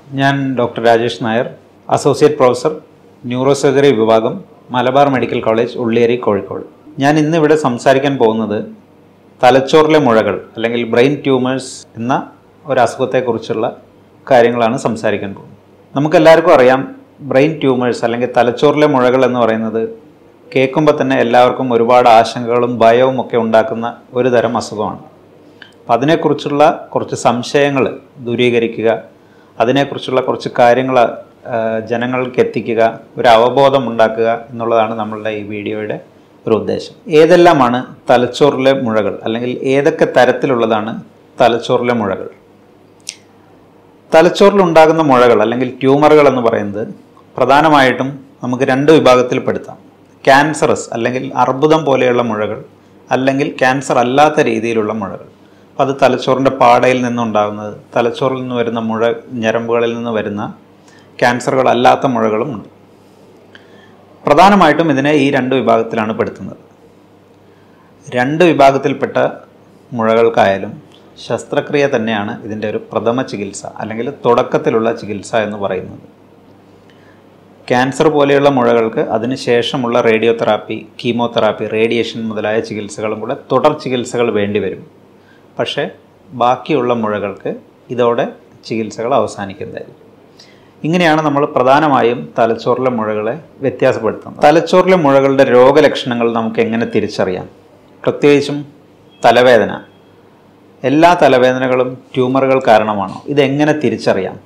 ഞാൻ doctor Rajesh Nair associate professor neuro surgery വിഭാഗം Malabar medical college Ulliyeri Kozhikode ഞാൻ ഇന്ന് ഇവിടെ സംസാരിക്കാൻ പോകുന്നത് തലച്ചോറിലെ മുഴകൾ അല്ലെങ്കിൽ ബ്രെയിൻ ട്യൂമേഴ്സ് എന്ന ഒരു അസുഖത്തെക്കുറിച്ചുള്ള കാര്യങ്ങളാണ് സംസാരിക്കാൻ പോകുന്നത് നമുക്കെല്ലാവർക്കും അറിയാം ബ്രെയിൻ ട്യൂമേഴ്സ് അല്ലെങ്കിൽ തലച്ചോറിലെ മുഴകൾ എന്ന് പറയുന്നത് കേൾക്കുമ്പോൾ തന്നെ എല്ലാവർക്കും ഒരുപാട് ആശങ്കകളും ഭയവും ഒക്കെ ഉണ്ടാക്കുന്ന ഒരു തരം അസുഖമാണ് അപ്പം അതിനെക്കുറിച്ചുള്ള കുറച്ച് സംശയങ്ങൾ ദൂരീകരിക്കുക അതിനെക്കുറിച്ചുള്ള കുറച്ച് കാര്യങ്ങൾ ആ, ജനങ്ങൾക്ക് എത്തിക്കുക ഒരു അവബോധം ഉണ്ടാക്കുക എന്നുള്ളതാണ് നമ്മളുടെ ഈ വീഡിയോയുടെ ഒരു ഉദ്ദേശം ഏതെല്ലാമാണ് തലച്ചോറിലെ മുഴകൾ അല്ലെങ്കിൽ ഏതൊക്കെ തരത്തിലുള്ളതാണ് തലച്ചോറിലെ മുഴകൾ തലച്ചോറിൽ ഉണ്ടാകുന്ന മുഴകൾ അല്ലെങ്കിൽ ട്യൂമറുകൾ എന്ന് പറയുന്നത് പ്രധാനമായിട്ടും നമുക്ക് രണ്ട് വിഭാഗത്തിൽപ്പെടുത്താം ക്യാൻസറസ് അല്ലെങ്കിൽ അർബുദം പോലെയുള്ള മുഴകൾ അല്ലെങ്കിൽ ക്യാൻസർ അല്ലാത്ത രീതിയിലുള്ള മുഴകൾ അപ്പം അത് തലച്ചോറിൻ്റെ പാടയിൽ നിന്നുണ്ടാകുന്നത് തലച്ചോറിൽ നിന്ന് വരുന്ന മുഴ ഞരമ്പുകളിൽ നിന്ന് വരുന്ന ക്യാൻസറുകൾ അല്ലാത്ത മുഴകളും ഉണ്ട് പ്രധാനമായിട്ടും ഇതിനെ ഈ രണ്ട് വിഭാഗത്തിലാണ് പെടുത്തുന്നത് രണ്ട് വിഭാഗത്തിൽപ്പെട്ട മുഴകൾക്കായാലും ശസ്ത്രക്രിയ തന്നെയാണ് ഇതിൻ്റെ ഒരു പ്രഥമ ചികിത്സ അല്ലെങ്കിൽ തുടക്കത്തിലുള്ള ചികിത്സ എന്ന് പറയുന്നത് ക്യാൻസർ പോലെയുള്ള മുഴകൾക്ക് അതിനുശേഷമുള്ള റേഡിയോ തെറാപ്പി കീമോതെറാപ്പി റേഡിയേഷൻ മുതലായ ചികിത്സകളും കൂടെ തുടർ ചികിത്സകൾ വേണ്ടിവരും പക്ഷേ ബാക്കിയുള്ള മുഴകൾക്ക് ഇതോടെ ചികിത്സകൾ അവസാനിക്കുന്നതായിരിക്കും ഇങ്ങനെയാണ് നമ്മൾ പ്രധാനമായും തലച്ചോറിലെ മുഴകളെ വ്യത്യാസപ്പെടുത്തുന്നത് തലച്ചോറിലെ മുഴകളുടെ രോഗലക്ഷണങ്ങൾ നമുക്ക് എങ്ങനെ തിരിച്ചറിയാം പ്രത്യേകിച്ചും തലവേദന എല്ലാ തലവേദനകളും ട്യൂമറുകൾ കാരണമാണോ ഇതെങ്ങനെ തിരിച്ചറിയാം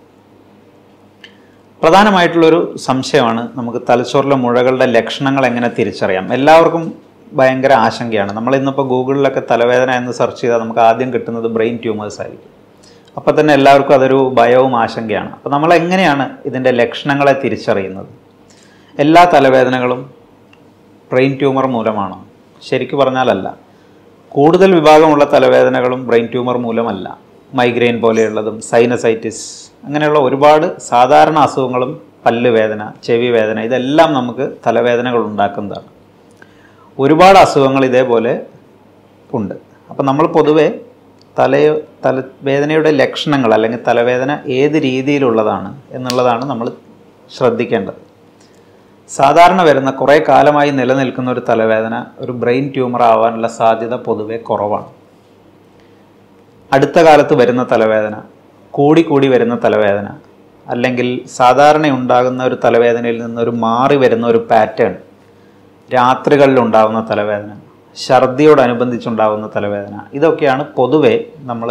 പ്രധാനമായിട്ടുള്ളൊരു സംശയമാണ് നമുക്ക് തലച്ചോറിലെ മുഴകളുടെ ലക്ഷണങ്ങൾ എങ്ങനെ തിരിച്ചറിയാം എല്ലാവർക്കും ഭയങ്കര ആശങ്കയാണ് നമ്മൾ ഇന്നിപ്പോൾ ഗൂഗിളിലൊക്കെ തലവേദന എന്ന് സെർച്ച് ചെയ്താൽ നമുക്ക് ആദ്യം കിട്ടുന്നത് ബ്രെയിൻ ട്യൂമേഴ്സ് ആയിരിക്കും അപ്പോൾ തന്നെ എല്ലാവർക്കും അതൊരു ഭയവും ആശങ്കയാണ് അപ്പോൾ നമ്മൾ എങ്ങനെയാണ് ഇതിൻ്റെ ലക്ഷണങ്ങളെ തിരിച്ചറിയുന്നത് എല്ലാ തലവേദനകളും ബ്രെയിൻ ട്യൂമർ മൂലമാണോ ശരിക്കു പറഞ്ഞാലല്ല കൂടുതൽ വിഭാഗമുള്ള തലവേദനകളും ബ്രെയിൻ ട്യൂമർ മൂലമല്ല മൈഗ്രെയിൻ പോലെയുള്ളതും സൈനസൈറ്റിസ് അങ്ങനെയുള്ള ഒരുപാട് സാധാരണ അസുഖങ്ങളും പല്ല് വേദന ചെവി വേദന ഇതെല്ലാം നമുക്ക് തലവേദനകൾ ഉണ്ടാക്കുന്നതാണ് ഒരുപാട് അസുഖങ്ങൾ ഇതേപോലെ ഉണ്ട് അപ്പം നമ്മൾ പൊതുവെ തലയോ തലവേദനയുടെ ലക്ഷണങ്ങൾ അല്ലെങ്കിൽ തലവേദന ഏത് രീതിയിലുള്ളതാണ് എന്നുള്ളതാണ് നമ്മൾ ശ്രദ്ധിക്കേണ്ടത് സാധാരണ വരുന്ന കുറേ കാലമായി നിലനിൽക്കുന്ന ഒരു തലവേദന ഒരു ബ്രെയിൻ ട്യൂമർ ആവാനുള്ള സാധ്യത പൊതുവെ കുറവാണ് അടുത്ത കാലത്ത് വരുന്ന തലവേദന കൂടി കൂടി വരുന്ന തലവേദന അല്ലെങ്കിൽ സാധാരണ ഉണ്ടാകുന്ന ഒരു തലവേദനയിൽ നിന്നൊരു മാറി വരുന്ന ഒരു പാറ്റേൺ രാത്രികളിൽ ഉണ്ടാകുന്ന തലവേദന ഛർദിയോടനുബന്ധിച്ചുണ്ടാകുന്ന തലവേദന ഇതൊക്കെയാണ് പൊതുവെ നമ്മൾ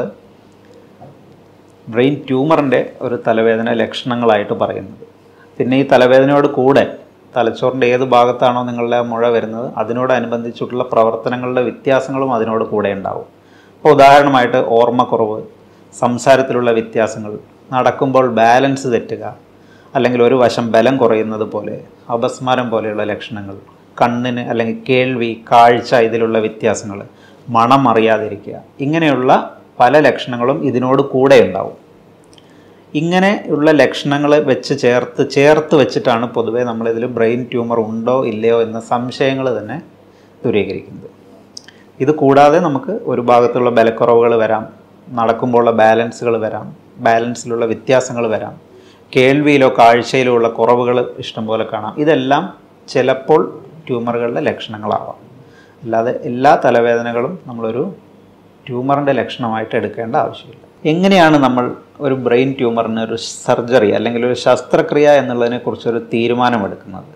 ബ്രെയിൻ ട്യൂമറിൻ്റെ ഒരു തലവേദന ലക്ഷണങ്ങളായിട്ട് പറയുന്നത് പിന്നെ ഈ തലവേദനയോട് കൂടെ തലച്ചോറിൻ്റെ ഏത് ഭാഗത്താണോ നിങ്ങളുടെ ആ മുഴ വരുന്നത് അതിനോടനുബന്ധിച്ചിട്ടുള്ള പ്രവർത്തനങ്ങളുടെ വ്യത്യാസങ്ങളും അതിനോട് കൂടെ ഉണ്ടാവും ഇപ്പോൾ ഉദാഹരണമായിട്ട് ഓർമ്മക്കുറവ് സംസാരത്തിലുള്ള വ്യത്യാസങ്ങൾ നടക്കുമ്പോൾ ബാലൻസ് തെറ്റുക അല്ലെങ്കിൽ ഒരു വശം ബലം കുറയുന്നത് പോലെ അപസ്മാരം പോലെയുള്ള ലക്ഷണങ്ങൾ കണ്ണിന് അല്ലെങ്കിൽ കേൾവി കാഴ്ച ഇതിലുള്ള വ്യത്യാസങ്ങൾ മണം അറിയാതിരിക്കുക ഇങ്ങനെയുള്ള പല ലക്ഷണങ്ങളും ഇതിനോട് കൂടെ ഉണ്ടാവും ഇങ്ങനെയുള്ള ലക്ഷണങ്ങൾ വെച്ച് ചേർത്ത് ചേർത്ത് വെച്ചിട്ടാണ് പൊതുവേ നമ്മളിതിൽ ബ്രെയിൻ ട്യൂമർ ഉണ്ടോ ഇല്ലയോ എന്ന സംശയങ്ങൾ തന്നെ ദൂരീകരിക്കുന്നത് ഇത് കൂടാതെ നമുക്ക് ഒരു ഭാഗത്തുള്ള ബലക്കുറവുകൾ വരാം നടക്കുമ്പോഴുള്ള ബാലൻസുകൾ വരാം ബാലൻസിലുള്ള വ്യത്യാസങ്ങൾ വരാം കേൾവിയിലോ കാഴ്ചയിലോ ഉള്ള കുറവുകൾ ഇഷ്ടംപോലെ കാണാം ഇതെല്ലാം ചിലപ്പോൾ ട്യൂമറുകളുടെ ലക്ഷണങ്ങളാവാം അല്ലാതെ എല്ലാ തലവേദനകളും നമ്മളൊരു ട്യൂമറിൻ്റെ ലക്ഷണമായിട്ട് എടുക്കേണ്ട ആവശ്യമില്ല എങ്ങനെയാണ് നമ്മൾ ഒരു ബ്രെയിൻ ട്യൂമറിന് ഒരു സർജറി അല്ലെങ്കിൽ ഒരു ശസ്ത്രക്രിയ എന്നുള്ളതിനെക്കുറിച്ചൊരു തീരുമാനമെടുക്കുന്നത്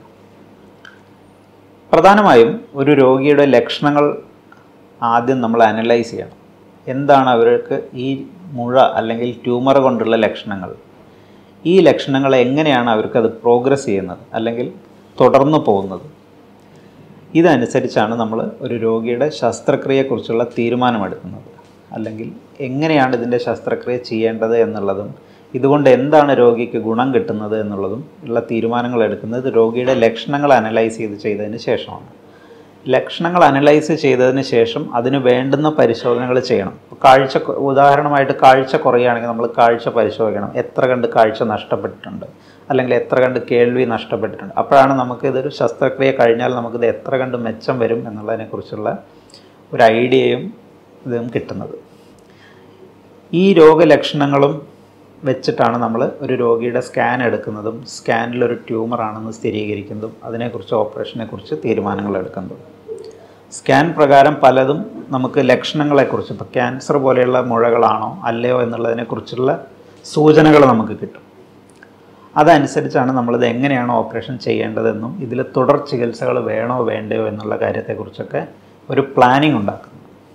പ്രധാനമായും ഒരു രോഗിയുടെ ലക്ഷണങ്ങൾ ആദ്യം നമ്മൾ അനലൈസ് ചെയ്യണം എന്താണ് അവർക്ക് ഈ മുഴ അല്ലെങ്കിൽ ട്യൂമർ കൊണ്ടുള്ള ലക്ഷണങ്ങൾ ഈ ലക്ഷണങ്ങൾ എങ്ങനെയാണ് അവർക്കത് പ്രോഗ്രസ് ചെയ്യുന്നത് അല്ലെങ്കിൽ തുടർന്നു പോകുന്നത് ഇതനുസരിച്ചാണ് നമ്മൾ ഒരു രോഗിയുടെ ശസ്ത്രക്രിയയെക്കുറിച്ചുള്ള തീരുമാനമെടുക്കുന്നത് അല്ലെങ്കിൽ എങ്ങനെയാണ് ഇതിൻ്റെ ശസ്ത്രക്രിയ ചെയ്യേണ്ടത് എന്നുള്ളതും ഇതുകൊണ്ട് എന്താണ് രോഗിക്ക് ഗുണം കിട്ടുന്നത് എന്നുള്ളതും ഉള്ള തീരുമാനങ്ങൾ എടുക്കുന്നത് രോഗിയുടെ ലക്ഷണങ്ങൾ അനലൈസ് ചെയ്ത് ചെയ്തതിന് ശേഷമാണ് ലക്ഷണങ്ങൾ അനലൈസ് ചെയ്തതിന് ശേഷം അതിന് വേണ്ടുന്ന പരിശോധനകൾ ചെയ്യണം ഇപ്പോൾ കാഴ്ച കൊ- ഉദാഹരണമായിട്ട് കാഴ്ച കുറയുകയാണെങ്കിൽ നമ്മൾ കാഴ്ച പരിശോധിക്കണം എത്ര കണ്ട് കാഴ്ച നഷ്ടപ്പെട്ടിട്ടുണ്ട് അല്ലെങ്കിൽ എത്ര കണ്ട് കേൾവി നഷ്ടപ്പെട്ടിട്ടുണ്ട് അപ്പോഴാണ് നമുക്ക് ഇതൊരു ശസ്ത്രക്രിയ കഴിഞ്ഞാൽ നമുക്കിത് എത്ര കണ്ട് മെച്ചം വരും എന്നുള്ളതിനെക്കുറിച്ചുള്ള ഒരു ഐഡിയയും ഇതും കിട്ടുന്നത് ഈ രോഗലക്ഷണങ്ങളും വെച്ചിട്ടാണ് നമ്മൾ ഒരു രോഗിയുടെ സ്കാൻ എടുക്കുന്നതും സ്കാനിലൊരു ട്യൂമറാണെന്ന് സ്ഥിരീകരിക്കുന്നതും അതിനെക്കുറിച്ച് ഓപ്പറേഷനെക്കുറിച്ച് തീരുമാനങ്ങൾ എടുക്കുന്നതും സ്കാൻ പ്രകാരം പലതും നമുക്ക് ലക്ഷണങ്ങളെക്കുറിച്ച് ഇപ്പോൾ ക്യാൻസർ പോലെയുള്ള മുഴകളാണോ അല്ലയോ എന്നുള്ളതിനെക്കുറിച്ചുള്ള സൂചനകൾ നമുക്ക് കിട്ടും അതനുസരിച്ചാണ് നമ്മളിത് എങ്ങനെയാണ് ഓപ്പറേഷൻ ചെയ്യേണ്ടതെന്നും ഇതിൽ തുടർ ചികിത്സകൾ വേണോ വേണ്ടയോ എന്നുള്ള കാര്യത്തെക്കുറിച്ചൊക്കെ ഒരു പ്ലാനിങ് ഉണ്ടാക്കുന്നത്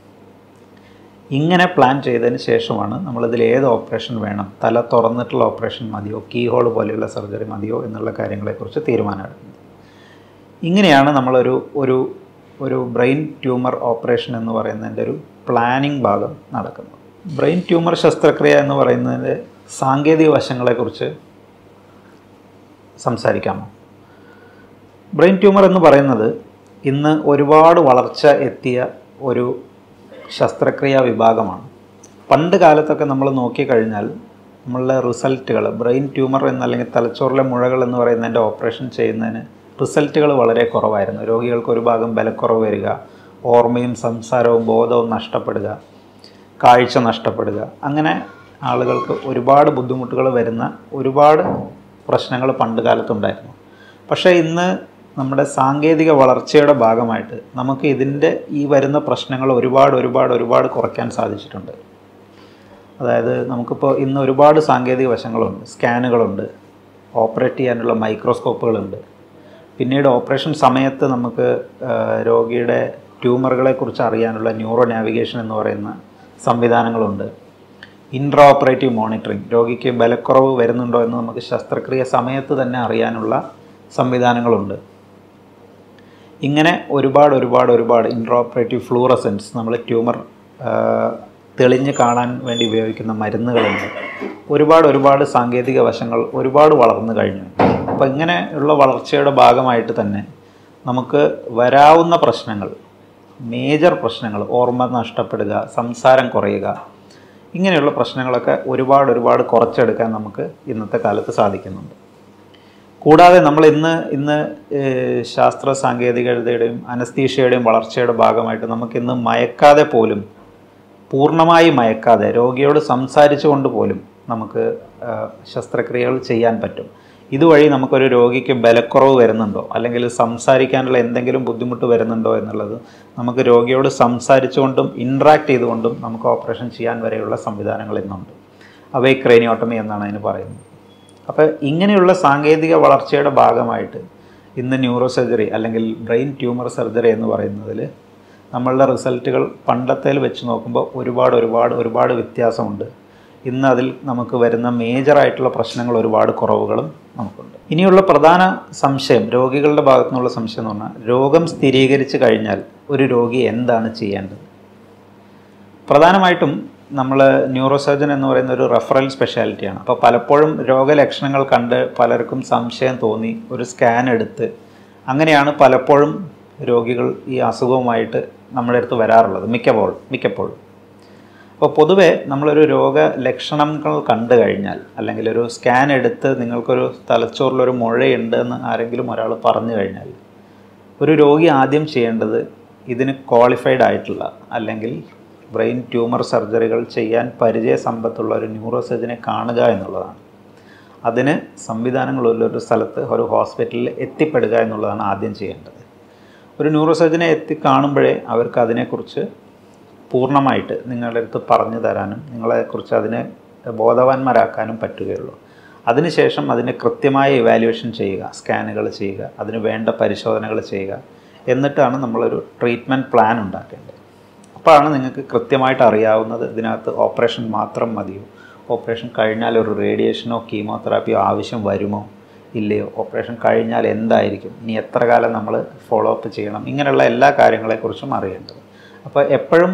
ഇങ്ങനെ പ്ലാൻ ചെയ്തതിന് ശേഷമാണ് നമ്മളിതിൽ ഏത് ഓപ്പറേഷൻ വേണം തല തുറന്നിട്ടുള്ള ഓപ്പറേഷൻ മതിയോ കീ ഹോൾ പോലെയുള്ള സർജറി മതിയോ എന്നുള്ള കാര്യങ്ങളെക്കുറിച്ച് തീരുമാനമെടുക്കുന്നത് ഇങ്ങനെയാണ് നമ്മളൊരു ഒരു ഒരു ബ്രെയിൻ ട്യൂമർ ഓപ്പറേഷൻ എന്ന് പറയുന്നതിൻ്റെ ഒരു പ്ലാനിങ് ഭാഗം നടക്കുന്നത് ബ്രെയിൻ ട്യൂമർ ശസ്ത്രക്രിയ എന്ന് പറയുന്നതിൻ്റെ സാങ്കേതിക വശങ്ങളെക്കുറിച്ച് സംസാരിക്കാമോ ബ്രെയിൻ ട്യൂമർ എന്ന് പറയുന്നത് ഇന്ന് ഒരുപാട് വളർച്ച എത്തിയ ഒരു ശസ്ത്രക്രിയാ വിഭാഗമാണ് പണ്ട് കാലത്തൊക്കെ നമ്മൾ നോക്കിക്കഴിഞ്ഞാൽ നമ്മളുടെ റിസൾട്ടുകൾ ബ്രെയിൻ ട്യൂമർ എന്നല്ലെങ്കിൽ തലച്ചോറിലെ മുഴകൾ എന്ന് പറയുന്നതിൻ്റെ ഓപ്പറേഷൻ ചെയ്യുന്നതിന് റിസൾട്ടുകൾ വളരെ കുറവായിരുന്നു രോഗികൾക്ക് ഒരു ഭാഗം ബലക്കുറവ് വരിക ഓർമ്മയും സംസാരവും ബോധവും നഷ്ടപ്പെടുക കാഴ്ച നഷ്ടപ്പെടുക അങ്ങനെ ആളുകൾക്ക് ഒരുപാട് ബുദ്ധിമുട്ടുകൾ വരുന്ന ഒരുപാട് പ്രശ്നങ്ങൾ പണ്ട് കാലത്തുണ്ടായിരുന്നു പക്ഷേ ഇന്ന് നമ്മുടെ സാങ്കേതിക വളർച്ചയുടെ ഭാഗമായിട്ട് നമുക്ക് ഇതിൻ്റെ ഈ വരുന്ന പ്രശ്നങ്ങൾ ഒരുപാട് ഒരുപാട് ഒരുപാട് കുറയ്ക്കാൻ സാധിച്ചിട്ടുണ്ട് അതായത് നമുക്കിപ്പോൾ ഇന്ന് ഒരുപാട് സാങ്കേതിക വശങ്ങളുണ്ട് സ്കാനുകളുണ്ട് ഓപ്പറേറ്റ് ചെയ്യാനുള്ള മൈക്രോസ്കോപ്പുകളുണ്ട് പിന്നീട് ഓപ്പറേഷൻ സമയത്ത് നമുക്ക് ആ, രോഗിയുടെ ട്യൂമറുകളെക്കുറിച്ച് അറിയാനുള്ള ന്യൂറോ നാവിഗേഷൻ എന്ന് പറയുന്ന സംവിധാനങ്ങളുണ്ട് ഇൻട്രാ ഓപ്പറേറ്റീവ് മോണിറ്ററിംഗ് രോഗിക്ക് ബലക്കുറവ് വരുന്നുണ്ടോ എന്ന് നമുക്ക് ശസ്ത്രക്രിയ സമയത്ത് തന്നെ അറിയാനുള്ള സംവിധാനങ്ങളുണ്ട് ഇങ്ങനെ ഒരുപാട് ഒരുപാട് ഒരുപാട് ഇൻട്രാ ഓപ്പറേറ്റീവ് ഫ്ലൂറസെൻസ് നമ്മൾ ട്യൂമർ തെളിഞ്ഞ് കാണാൻ വേണ്ടി ഉപയോഗിക്കുന്ന മരുന്നുകളുണ്ട് ഒരുപാട് ഒരുപാട് സാങ്കേതിക വശങ്ങൾ ഒരുപാട് വളർന്നു കഴിഞ്ഞു അപ്പോൾ ഇങ്ങനെയുള്ള വളർച്ചയുടെ ഭാഗമായിട്ട് തന്നെ നമുക്ക് വരാവുന്ന പ്രശ്നങ്ങൾ മേജർ പ്രശ്നങ്ങൾ ഓർമ്മ നഷ്ടപ്പെടുക സംസാരം കുറയുക ഇങ്ങനെയുള്ള പ്രശ്നങ്ങളൊക്കെ ഒരുപാട് ഒരുപാട് കുറച്ചെടുക്കാൻ നമുക്ക് ഇന്നത്തെ കാലത്ത് സാധിക്കുന്നുണ്ട് കൂടാതെ നമ്മൾ ഇന്ന് ഇന്ന് ഏഹ്, ശാസ്ത്ര സാങ്കേതികതയുടെയും അനസ്തീഷ്യയുടെയും വളർച്ചയുടെ ഭാഗമായിട്ട് നമുക്കിന്ന് മയക്കാതെ പോലും പൂർണ്ണമായി മയക്കാതെ രോഗിയോട് സംസാരിച്ചുകൊണ്ട് പോലും നമുക്ക് ആ, ശസ്ത്രക്രിയകൾ ചെയ്യാൻ പറ്റും ഇതുവഴി നമുക്കൊരു രോഗിക്ക് ബലക്കുറവ് വരുന്നുണ്ടോ അല്ലെങ്കിൽ സംസാരിക്കാനുള്ള എന്തെങ്കിലും ബുദ്ധിമുട്ട് വരുന്നുണ്ടോ എന്നുള്ളത് നമുക്ക് രോഗിയോട് സംസാരിച്ചുകൊണ്ടും ഇൻട്രാക്ട് ചെയ്തുകൊണ്ടും നമുക്ക് ഓപ്പറേഷൻ ചെയ്യാൻ വരെയുള്ള സംവിധാനങ്ങൾ ഇന്നുണ്ട് അവയെ ക്രേനിയോട്ടമി എന്നാണ് അതിന് പറയുന്നത് അപ്പോൾ ഇങ്ങനെയുള്ള സാങ്കേതിക വളർച്ചയുടെ ഭാഗമായിട്ട് ഇന്ന് ന്യൂറോ സർജറി അല്ലെങ്കിൽ ബ്രെയിൻ ട്യൂമർ സർജറി എന്ന് പറയുന്നതിൽ നമ്മളുടെ റിസൾട്ടുകൾ പണ്ടത്തേൽ വെച്ച് നോക്കുമ്പോൾ ഒരുപാട് ഒരുപാട് ഒരുപാട് വ്യത്യാസമുണ്ട് ഇന്ന് അതിൽ നമുക്ക് വരുന്ന മേജറായിട്ടുള്ള പ്രശ്നങ്ങൾ ഒരുപാട് കുറവുകളും നമുക്കുണ്ട് ഇനിയുള്ള പ്രധാന സംശയം രോഗികളുടെ ഭാഗത്തു നിന്നുള്ള സംശയം എന്ന് പറഞ്ഞാൽ രോഗം സ്ഥിരീകരിച്ച് കഴിഞ്ഞാൽ ഒരു രോഗി എന്താണ് ചെയ്യേണ്ടത് പ്രധാനമായിട്ടും നമ്മൾ ന്യൂറോ സർജൻ എന്ന് പറയുന്ന ഒരു റെഫറൽ സ്പെഷ്യാലിറ്റിയാണ് അപ്പോൾ പലപ്പോഴും രോഗലക്ഷണങ്ങൾ കണ്ട് പലർക്കും സംശയം തോന്നി ഒരു സ്കാൻ എടുത്ത് അങ്ങനെയാണ് പലപ്പോഴും രോഗികൾ ഈ അസുഖവുമായിട്ട് നമ്മുടെ അടുത്ത് വരാറുള്ളത് മിക്കപ്പോൾ മിക്കപ്പോഴും അപ്പോൾ പൊതുവെ നമ്മളൊരു രോഗ ലക്ഷണങ്ങൾ കണ്ടു കഴിഞ്ഞാൽ അല്ലെങ്കിൽ ഒരു സ്കാൻ എടുത്ത് നിങ്ങൾക്കൊരു തലച്ചോറിലൊരു മുഴയുണ്ട് എന്ന് ആരെങ്കിലും ഒരാൾ പറഞ്ഞു കഴിഞ്ഞാൽ ഒരു രോഗി ആദ്യം ചെയ്യേണ്ടത് ഇതിന് ക്വാളിഫൈഡ് ആയിട്ടുള്ള അല്ലെങ്കിൽ ബ്രെയിൻ ട്യൂമർ സർജറികൾ ചെയ്യാൻ പരിചയ സമ്പത്തുള്ള ഒരു ന്യൂറോ സർജനെ കാണുക എന്നുള്ളതാണ് അതിന് സംവിധാനങ്ങളുള്ള ഒരു സ്ഥലത്ത് ഒരു ഹോസ്പിറ്റലിൽ എത്തിപ്പെടുക എന്നുള്ളതാണ് ആദ്യം ചെയ്യേണ്ടത് ഒരു ന്യൂറോ സർജനെ എത്തി കാണുമ്പോഴേ അവർക്ക് അതിനെക്കുറിച്ച് പൂർണ്ണമായിട്ട് നിങ്ങളുടെ അടുത്ത് പറഞ്ഞു തരാനും നിങ്ങളെക്കുറിച്ച് അതിനെ ബോധവാന്മാരാക്കാനും പറ്റുകയുള്ളൂ അതിനുശേഷം അതിന് കൃത്യമായ ഇവാലുവേഷൻ ചെയ്യുക സ്കാനുകൾ ചെയ്യുക അതിന് വേണ്ട പരിശോധനകൾ ചെയ്യുക എന്നിട്ടാണ് നമ്മളൊരു ട്രീറ്റ്മെൻറ്റ് പ്ലാൻ ഉണ്ടാക്കേണ്ടത് അപ്പോഴാണ് നിങ്ങൾക്ക് കൃത്യമായിട്ട് അറിയാവുന്നത് ഇതിനകത്ത് ഓപ്പറേഷൻ മാത്രം മതിയോ ഓപ്പറേഷൻ കഴിഞ്ഞാൽ ഒരു റേഡിയേഷനോ കീമോതെറാപ്പിയോ ആവശ്യം വരുമോ ഇല്ലയോ ഓപ്പറേഷൻ കഴിഞ്ഞാൽ എന്തായിരിക്കും ഇനി എത്ര കാലം നമ്മൾ ഫോളോ അപ്പ് ചെയ്യണം ഇങ്ങനെയുള്ള എല്ലാ കാര്യങ്ങളെക്കുറിച്ചും അറിയേണ്ടത് അപ്പോൾ എപ്പോഴും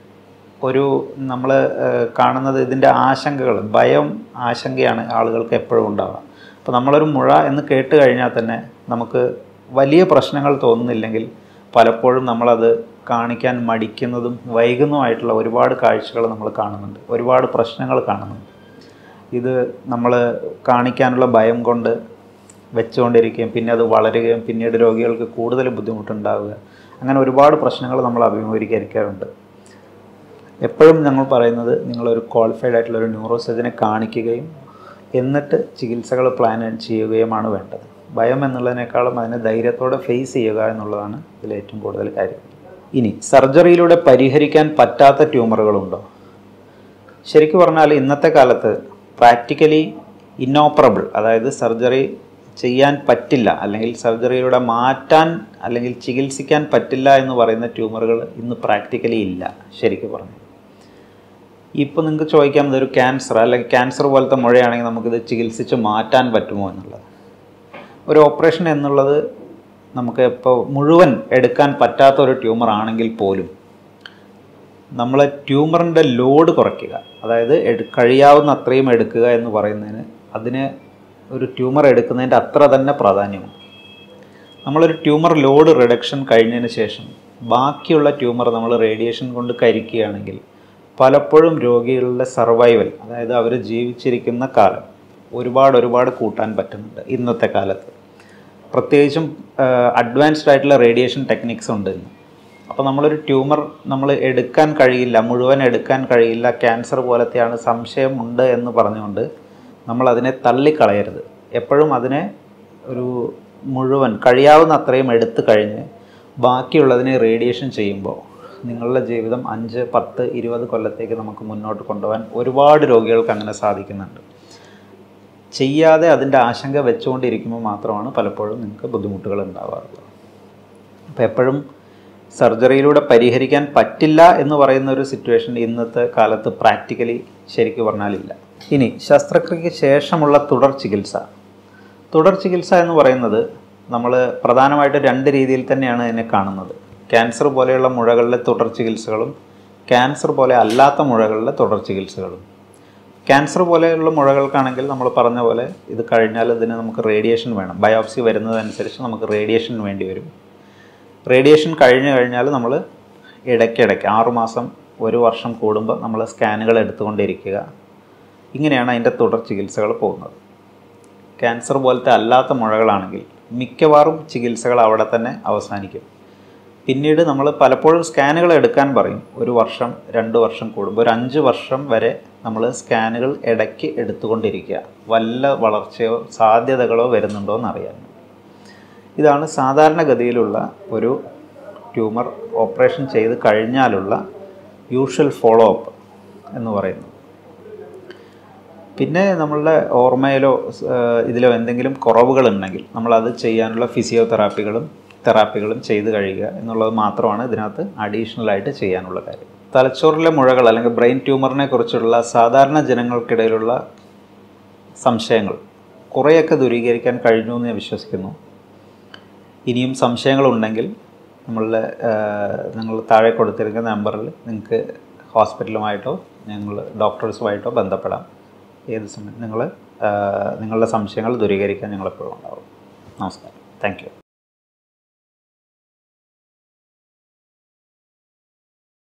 ഒരു നമ്മൾ കാണുന്നത് ഇതിൻ്റെ ആശങ്കകൾ ഭയം ആശങ്കയാണ് ആളുകൾക്ക് എപ്പോഴും ഉണ്ടാവുക അപ്പോൾ നമ്മളൊരു മുഴ എന്ന് കേട്ട് കഴിഞ്ഞാൽ തന്നെ നമുക്ക് വലിയ പ്രശ്നങ്ങൾ തോന്നുന്നില്ലെങ്കിൽ പലപ്പോഴും നമ്മളത് കാണിക്കാൻ മടിക്കുന്നതും വൈകുന്നതുമായിട്ടുള്ള ഒരുപാട് കാഴ്ചകൾ നമ്മൾ കാണുന്നുണ്ട് ഒരുപാട് പ്രശ്നങ്ങൾ കാണുന്നുണ്ട് ഇത് നമ്മൾ കാണിക്കാനുള്ള ഭയം കൊണ്ട് വെച്ചുകൊണ്ടിരിക്കുകയും പിന്നെ അത് വളരുകയും പിന്നീട് രോഗികൾക്ക് കൂടുതൽ ബുദ്ധിമുട്ടുണ്ടാവുക അങ്ങനെ ഒരുപാട് പ്രശ്നങ്ങൾ നമ്മൾ അഭിമുഖീകരിക്കാറുണ്ട് എപ്പോഴും ഞങ്ങൾ പറയുന്നത് നിങ്ങളൊരു ക്വാളിഫൈഡ് ആയിട്ടുള്ള ഒരു ന്യൂറോ സർജനെ കാണിക്കുകയും എന്നിട്ട് ചികിത്സകൾ പ്ലാൻ ചെയ്യുകയുമാണ് വേണ്ടത് ഭയം എന്നുള്ളതിനേക്കാളും അതിനെ ധൈര്യത്തോടെ ഫേസ് ചെയ്യുക എന്നുള്ളതാണ് ഇതിൽ ഏറ്റവും കൂടുതൽ കാര്യം ഇനി സർജറിയിലൂടെ പരിഹരിക്കാൻ പറ്റാത്ത ട്യൂമറുകളുണ്ടോ ശരിക്കും പറഞ്ഞാൽ ഇന്നത്തെ കാലത്ത് പ്രാക്ടിക്കലി ഇന്നോപ്പറബിൾ അതായത് സർജറി ചെയ്യാൻ പറ്റില്ല അല്ലെങ്കിൽ സർജറിയിലൂടെ മാറ്റാൻ അല്ലെങ്കിൽ ചികിത്സിക്കാൻ പറ്റില്ല എന്ന് പറയുന്ന ട്യൂമറുകൾ ഇന്ന് പ്രാക്ടിക്കലി ഇല്ല ശരിക്കും പറഞ്ഞു ഇപ്പോൾ നിങ്ങൾക്ക് ചോദിക്കാം ഇതൊരു ക്യാൻസർ അല്ലെങ്കിൽ ക്യാൻസർ പോലത്തെ മുഴയാണെങ്കിൽ നമുക്കിത് ചികിത്സിച്ച് മാറ്റാൻ പറ്റുമോ എന്നുള്ളത് ഒരു ഓപ്പറേഷൻ എന്നുള്ളത് നമുക്ക് ഇപ്പോൾ മുഴുവൻ എടുക്കാൻ പറ്റാത്ത ഒരു ട്യൂമർ ആണെങ്കിൽ പോലും നമ്മൾ ട്യൂമറിൻ്റെ ലോഡ് കുറയ്ക്കുക അതായത് എടു കഴിയാവുന്ന അത്രയും എടുക്കുക എന്ന് പറയുന്നതിന് അതിന് ഒരു ട്യൂമർ എടുക്കുന്നതിൻ്റെ അത്ര തന്നെ പ്രാധാന്യമുണ്ട് നമ്മളൊരു ട്യൂമർ ലോഡ് റിഡക്ഷൻ കഴിഞ്ഞതിന് ശേഷം ബാക്കിയുള്ള ട്യൂമർ നമ്മൾ റേഡിയേഷൻ കൊണ്ട് കരിക്കുകയാണെങ്കിൽ പലപ്പോഴും രോഗികളുടെ സർവൈവൽ അതായത് അവർ ജീവിച്ചിരിക്കുന്ന കാലം ഒരുപാട് ഒരുപാട് കൂട്ടാൻ പറ്റുന്നുണ്ട് ഇന്നത്തെ കാലത്ത് പ്രത്യേകിച്ചും അഡ്വാൻസ്ഡ് ആയിട്ടുള്ള റേഡിയേഷൻ ടെക്നിക്സ് ഉണ്ട് ഇന്ന് അപ്പോൾ നമ്മളൊരു ട്യൂമർ നമ്മൾ എടുക്കാൻ കഴിയില്ല മുഴുവൻ എടുക്കാൻ കഴിയില്ല ക്യാൻസർ പോലത്തെയാണ് സംശയമുണ്ട് എന്ന് പറഞ്ഞുകൊണ്ട് നമ്മൾ അതിനെ തള്ളിക്കളയരുത് എപ്പോഴും അതിനെ ഒരു മുഴുവൻ കഴിയാവുന്ന അത്രയും എടുത്തു കഴിഞ്ഞ് ബാക്കിയുള്ളതിനെ റേഡിയേഷൻ ചെയ്യുമ്പോൾ നിങ്ങളുടെ ജീവിതം അഞ്ച് പത്ത് ഇരുപത് കൊല്ലത്തേക്ക് നമുക്ക് മുന്നോട്ട് കൊണ്ടുപോകാൻ ഒരുപാട് രോഗികൾക്ക് അങ്ങനെ സാധിക്കുന്നുണ്ട് ചെയ്യാതെ അതിൻ്റെ ആശങ്ക വെച്ചുകൊണ്ടിരിക്കുമ്പോൾ മാത്രമാണ് പലപ്പോഴും നിങ്ങൾക്ക് ബുദ്ധിമുട്ടുകൾ ഉണ്ടാവാറുള്ളത് അപ്പോൾ എപ്പോഴും സർജറിയിലൂടെ പരിഹരിക്കാൻ പറ്റില്ല എന്ന് പറയുന്ന ഒരു സിറ്റുവേഷൻ ഇന്നത്തെ കാലത്ത് പ്രാക്ടിക്കലി ശരിക്കും പറഞ്ഞാലില്ല ഇനി ശസ്ത്രക്രിയയ്ക്ക് ശേഷമുള്ള തുടർ ചികിത്സ തുടർ ചികിത്സ എന്ന് പറയുന്നത് നമ്മൾ പ്രധാനമായിട്ട് രണ്ട് രീതിയിൽ തന്നെയാണ് ഇതിനെ കാണുന്നത് ക്യാൻസർ പോലെയുള്ള മുഴകളിലെ തുടർ ചികിത്സകളും ക്യാൻസർ പോലെ അല്ലാത്ത മുഴകളിലെ തുടർ ചികിത്സകളും ക്യാൻസർ പോലെയുള്ള മുഴകൾക്കാണെങ്കിൽ നമ്മൾ പറഞ്ഞ പോലെ ഇത് കഴിഞ്ഞാൽ ഇതിന് നമുക്ക് റേഡിയേഷൻ വേണം ബയോപ്സി വരുന്നതനുസരിച്ച് നമുക്ക് റേഡിയേഷൻ വേണ്ടി വരും റേഡിയേഷൻ കഴിഞ്ഞ് കഴിഞ്ഞാൽ നമ്മൾ ഇടയ്ക്കിടയ്ക്ക് ആറുമാസം ഒരു വർഷം കൂടുമ്പോൾ നമ്മൾ സ്കാനുകൾ എടുത്തുകൊണ്ടിരിക്കുക ഇങ്ങനെയാണ് അതിൻ്റെ തുടർ ചികിത്സകൾ പോകുന്നത് ക്യാൻസർ പോലത്തെ അല്ലാത്ത മുഴകളാണെങ്കിൽ മിക്കവാറും ചികിത്സകൾ അവിടെ തന്നെ അവസാനിക്കും പിന്നീട് നമ്മൾ പലപ്പോഴും സ്കാനുകൾ എടുക്കാൻ പറയും ഒരു വർഷം രണ്ട് വർഷം കൂടുമ്പോൾ ഒരു അഞ്ച് വർഷം വരെ നമ്മൾ സ്കാനുകൾ ഇടയ്ക്ക് എടുത്തുകൊണ്ടിരിക്കുക വല്ല വളർച്ചയോ സാധ്യതകളോ വരുന്നുണ്ടോ എന്നറിയാൻ ഇതാണ് സാധാരണഗതിയിലുള്ള ഒരു ട്യൂമർ ഓപ്പറേഷൻ ചെയ്ത് കഴിഞ്ഞാലുള്ള യൂഷ്വൽ ഫോളോ അപ്പ് എന്ന് പറയുന്നത് പിന്നെ നമ്മളുടെ ഓർമ്മയിലോ ഏഹ്, ഇതിലോ എന്തെങ്കിലും കുറവുകളുണ്ടെങ്കിൽ നമ്മളത് ചെയ്യാനുള്ള ഫിസിയോതെറാപ്പികളും തെറാപ്പികളും ചെയ്ത് കഴിയുക എന്നുള്ളത് മാത്രമാണ് ഇതിനകത്ത് അഡീഷണൽ ആയിട്ട് ചെയ്യാനുള്ള കാര്യം തലച്ചോറിലെ മുഴകൾ അല്ലെങ്കിൽ ബ്രെയിൻ ട്യൂമറിനെ കുറിച്ചുള്ള സാധാരണ ജനങ്ങൾക്കിടയിലുള്ള സംശയങ്ങൾ കുറേയൊക്കെ ദൂരീകരിക്കാൻ കഴിഞ്ഞു എന്ന് ഞാൻ വിശ്വസിക്കുന്നു ഇനിയും സംശയങ്ങളുണ്ടെങ്കിൽ നമ്മളുടെ നിങ്ങൾ താഴെ കൊടുത്തിരിക്കുന്ന നമ്പറിൽ നിങ്ങൾക്ക് ഹോസ്പിറ്റലുമായിട്ടോ ഞങ്ങൾ ഡോക്ടേഴ്സുമായിട്ടോ ബന്ധപ്പെടാം ഏത് സമയം നിങ്ങൾ നിങ്ങളുടെ സംശയങ്ങൾ ദൂരീകരിക്കാൻ ഞങ്ങളെപ്പോഴും ഉണ്ടാവും നമസ്കാരം താങ്ക് യു